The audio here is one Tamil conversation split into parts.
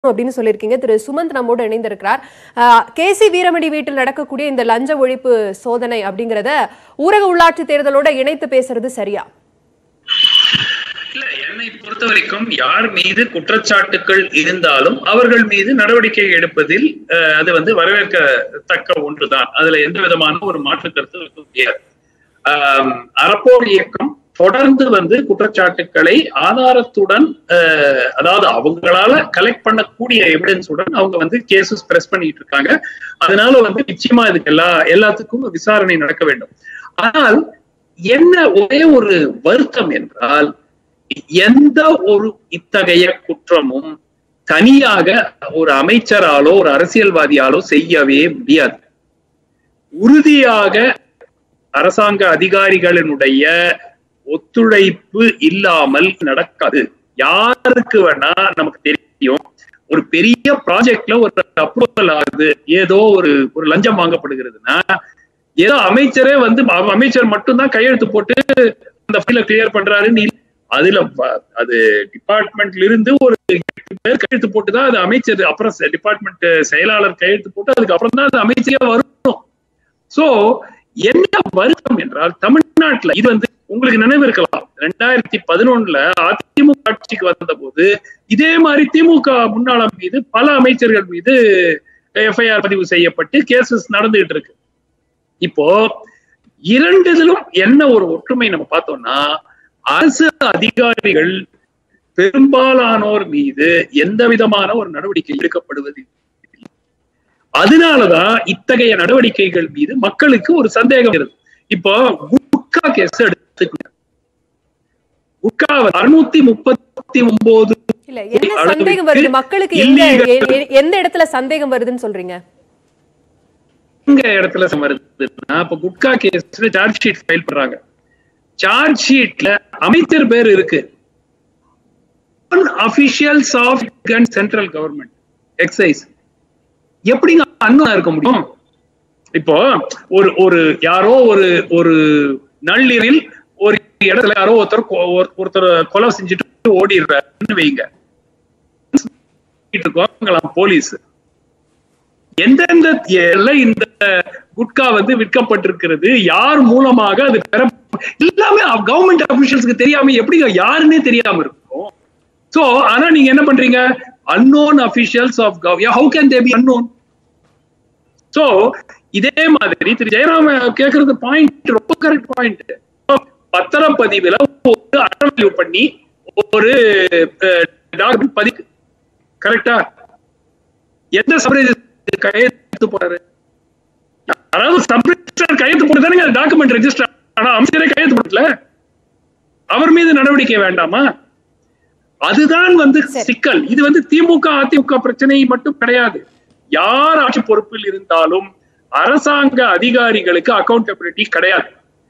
அப்படின்னு சொல்லியிருக்கீங்க திரு சுமந்த் நம்மோடு இணைந்திருக்கிறார் கே சி வீரமணி வீட்டில் நடக்கக்கூடிய இந்த லஞ்ச ஒழிப்பு சோதனை அப்படிங்கறத ஊரக உள்ளாட்சி தேர்தலோட இணைத்து பேசுறது சரியா இல்ல என்னை பொறுத்த வரைக்கும் யார் மீது குற்றச்சாட்டுகள் இருந்தாலும் அவர்கள் மீது நடவடிக்கை எடுப்பதில் அஹ், அது வந்து வரவேற்கத்தக்க ஒன்றுதான் அதுல எந்த விதமான ஒரு மாற்று கருத்து இருக்க முடியாது ஆம், அறப்போர் இயக்கம் தொடர்ந்து வந்து குற்றச்சாட்டுக்களை ஆதாரத்துடன் அஹ், அதாவது அவங்களால கலெக்ட் பண்ணக்கூடிய எவிடன்ஸுடன் அவங்க வந்து கேசஸ் பிரஸ் பண்ணிட்டு இருக்காங்க அதனால வந்து நிச்சயமா இதுக்கு எல்லா எல்லாத்துக்கும் விசாரணை நடக்க வேண்டும் ஆனால் என்ன ஒரே ஒரு வருத்தம் என்றால் எந்த ஒரு இத்தகைய குற்றமும் தனியாக ஒரு அமைச்சராலோ ஒரு அரசியல்வாதியாலோ செய்யவே முடியாது உறுதியாக அரசாங்க அதிகாரிகளினுடைய ஒத்துழைப்பு இல்லாமல் நடக்காது யாருக்கு வேணா நமக்கு தெரியும் ஒரு பெரிய ப்ராஜெக்ட்ல ஒரு அப்ரூவல் ஆகுது ஏதோ ஒரு ஒரு லஞ்சம் வாங்கப்படுகிறதுனா ஏதோ அமைச்சரே வந்து அவ- அமைச்சர் மட்டும்தான் கையெழுத்து போட்டு அந்த ஃபைல கிளியர் பண்றாருன்னு இல்ல. அதுல வ- அது டிபார்ட்மெண்ட்ல இருந்து ஒரு எட்டு பேர் கையெழுத்து போட்டு தான் அது அமைச்சர் அப்புறம் டிபார்ட்மெண்ட் செயலாளர் கையெழுத்து போட்டு அதுக்கு அப்புறம் தான் அது அமைச்சரே வரும் சோ என்ன வருத்தம் என்றால் தமிழ்நாட்டுல இது வந்து உங்களுக்கு நினைவு இருக்கலாம் ரெண்டாயிரத்தி பதினொன்னுல அதிமுக ஆட்சிக்கு வந்த போது இதே மாதிரி திமுக முன்னாள் மீது பல அமைச்சர்கள் மீது எஃப்ஐஆர் பதிவு செய்யப்பட்டு கேசஸ் நடந்துகிட்டு இருக்கு இப்போ இரண்டுதிலும் என்ன ஒரு ஒற்றுமை நம்ம பார்த்தோம்னா அரசு அதிகாரிகள் பெரும்பாலானோர் மீது எந்த விதமான ஒரு நடவடிக்கை எடுக்கப்படுவது அதனாலதான் இத்தகைய நடவடிக்கைகள் மீது மக்களுக்கு ஒரு சந்தேகம் இருக்கு இப்போ குட்கா கேஸ் எடுத்துக்கோங்க குட்கா அறுநூத்தி முப்பத்தி ஒன்பது இல்ல என்ன சந்தேகம் வருது மக்களுக்கு எந்த எ- எ- எந்த இடத்துல சந்தேகம் வருதுன்னு சொல்றீங்க எங்க இடத்துல வருதுன்னா இப்ப குட்கா கேஸ்ல சார்ஜ் ஷீட் ஃபைல் பண்றாங்க சார்ஜ் ஷீட்ல அமைச்சர் பேர் இருக்கு officials of central government excise எப்படிங்க அண்ணா இருக்க முடியும் இப்போ ஒரு ஒரு யாரோ ஒரு ஒரு நள்ளிரில் ஒரு இடத்துல யாரோ ஒருத்தர் கொ- ஒரு- ஒருத்தர் கொலை செஞ்சுட்டு ஓடிடுறாருன்னு வைங்க இருக்கோங்களாம் போலீஸ் எந்தெந்த எல்லை இந்த குட்கா வந்து விற்கப்பட்டிருக்கிறது யார் மூலமாக அது பெற எல்லாமே கவர்மெண்ட் அபிஷியல்ஸ்க்கு தெரியாம எப்படிங்க யாருன்னே தெரியாம இருக்கும் சோ ஆனா நீங்க என்ன பண்றீங்க unknown officials of gov how can they be unknown so இதே மாதிரி திரு ஜெயராம கேக்குறது பாயிண்ட் ரொம்ப கரெக்ட் பாயிண்ட் பத்திரப்பதிவுல ஒரு அட்டர்வியூ பண்ணி ஒரு டாக்குமெண்ட் பதிவு கரெக்டா எந்த சபரேஜ் கையெழுத்து போறாரு அதாவது சப்ரிஜிஸ்டர் கையெழுத்து போட்டு தானே டாக்குமெண்ட் ரெஜிஸ்டர் ஆனா அமைச்சரே கையெழுத்து போடல அவர் மீது நடவடிக்கை வேண்டாமா அதுதான் வந்து சரி. சிக்கல் இது வந்து திமுக அதிமுக பிரச்சனை மட்டும் கிடையாது யார் ஆட்சி பொறுப்பில் இருந்தாலும் அரசாங்க அதிகாரிகளுக்கு அக்கௌண்டபிலிட்டி கிடையாது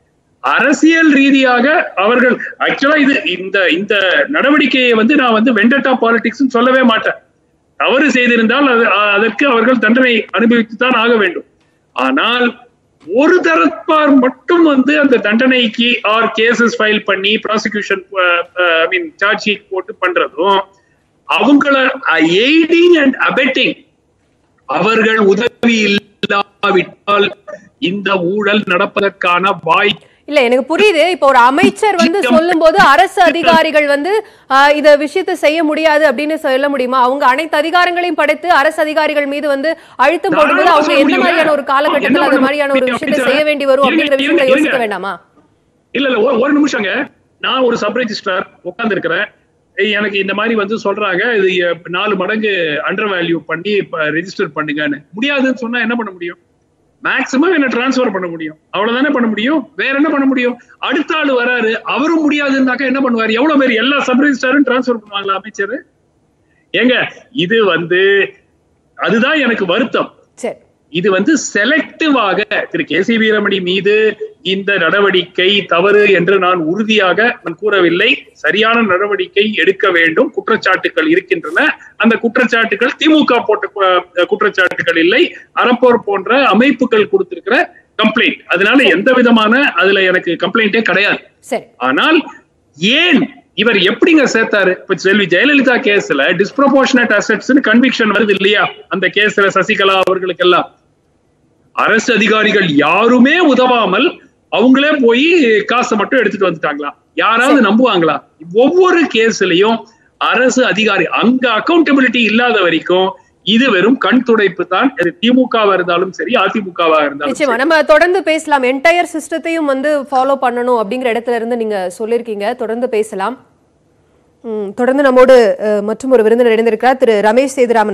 அரசியல் ரீதியாக அவர்கள் ஆக்சுவலா இது இந்த இந்த நடவடிக்கையை வந்து நான் வந்து வெண்டட்டா பாலிடிக்ஸ் சொல்லவே மாட்டேன் தவறு செய்திருந்தால் அது அ- அதற்கு அவர்கள் தண்டனை அனுபவித்துத்தான் ஆக வேண்டும் ஆனால் ஒரு தரப்பார் மட்டும் வந்து அந்த தண்டனைக்கு ஆர் கேசஸ் ஃபைல் பண்ணி prosecution I mean charge sheet போட்டு பண்றதும் அவங்கள எய்டிங் அண்ட் அபெட்டிங் அவர்கள் உதவி இல்லாவிட்டால் இந்த ஊழல் நடப்பதற்கான வாய்ப்பு இல்ல எனக்கு புரியுது இப்போ ஒரு அமைச்சர் வந்து சொல்லும்போது அரசு அதிகாரிகள் வந்து ஆஹ், இந்த விஷயத்தை செய்ய முடியாது அப்படின்னு சொல்ல முடியுமா அவங்க அனைத்து அதிகாரங்களையும் படைத்து அரசு அதிகாரிகள் மீது வந்து அழுத்தம் போடும்போது தாராளமா அவங்க சொல்ல எந்த முடியும். மாதிரியான ஒரு காலகட்டத்தில் என்ன அது பண்ண மாதிரியான ஒரு முடியும் விஷயத்தை அப்படின்னு செய்ய வேண்டி வரும் இருங்க, அப்படிங்கிற விஷயங்களை இருங்க, யோசிக்க இருங்க. வேண்டாமா இல்ல இல்ல ஒரு- ஒரு நிமிஷங்க நான் ஒரு சப் ரெஜிஸ்ட்ரார் உட்கார்ந்து இருக்கிறேன் எனக்கு இந்த மாதிரி வந்து சொல்றாங்க இது எ- நாலு மடங்கு அண்டர் வேல்யூ பண்ணி ரெஜிஸ்டர் பண்ணுங்கன்னு முடியாதுன்னு சொன்னா என்ன பண்ண முடியும் மேக்சிமம் என்ன டிரான்ஸ்ஃபர் பண்ண முடியும் அவ்வளவுதானே பண்ண முடியும் வேற என்ன பண்ண முடியும் அடுத்த ஆள் வராரு அவரும் முடியாதுன்னாக்கா என்ன பண்ணுவாரு எவ்வளவு பேர் எல்லா சப் ரெஜிஸ்டாரும் டிரான்ஸ்ஃபர் பண்ணுவாங்களா அமைச்சர் ஏங்க இது வந்து அதுதான் எனக்கு வருத்தம் சரி இது வந்து செலக்டிவாக திரு கே சி வீரமணி மீது இந்த நடவடிக்கை தவறு என்று நான் உறுதியாக நான் கூறவில்லை சரியான நடவடிக்கை எடுக்க வேண்டும் குற்றச்சாட்டுகள் இருக்கின்றன அந்த குற்றச்சாட்டுகள் திமுக போட்ட கு- குற்றச்சாட்டுகள் இல்லை அறப்போர் போன்ற அமைப்புகள் கொடுத்திருக்கிற கம்ப்ளைண்ட் அதனால எந்த விதமான அதுல எனக்கு கம்ப்ளைண்டே கிடையாது சரி ஆனால் ஏன் இவர் எப்படிங்க சேர்த்தாரு இப்ப செல்வி ஜெயலலிதா கேஸ்ல டிஸ்ப்ரொபோர்ஷனட் அசெட்ஸ்னு கன்விக்ஷன் வருது இல்லையா அந்த கேஸ்ல சசிகலா அவர்களுக்கெல்லாம் அரசு அதிகாரிகள் யாருமே உதவாமல் அவங்களே போய் காசை மட்டும் எடுத்துட்டு வந்துட்டாங்களா யாராவது நம்புவாங்களா ஒவ்வொரு கேஸ்லயும் அரசு அதிகாரி அங்க அக்கௌண்டபிலிட்டி இல்லாத வரைக்கும் இது வெறும் கண் துடைப்பு தான் அது திமுகவா இருந்தாலும் சரி அதிமுகவா இருந்தாலும் நிச்சயமா சரி. நம்ம தொடர்ந்து பேசலாம் என்டையர் சிஸ்டத்தையும் வந்து ஃபாலோ பண்ணணும் அப்படிங்கிற இடத்துல இருந்து நீங்க சொல்லியிருக்கீங்க தொடர்ந்து பேசலாம் ம், தொடர்ந்து நம்மோடு அஹ், மற்றும் ஒரு விருந்தினர் இணைந்திருக்கிறார் திரு ரமேஷ் சேதுராமன்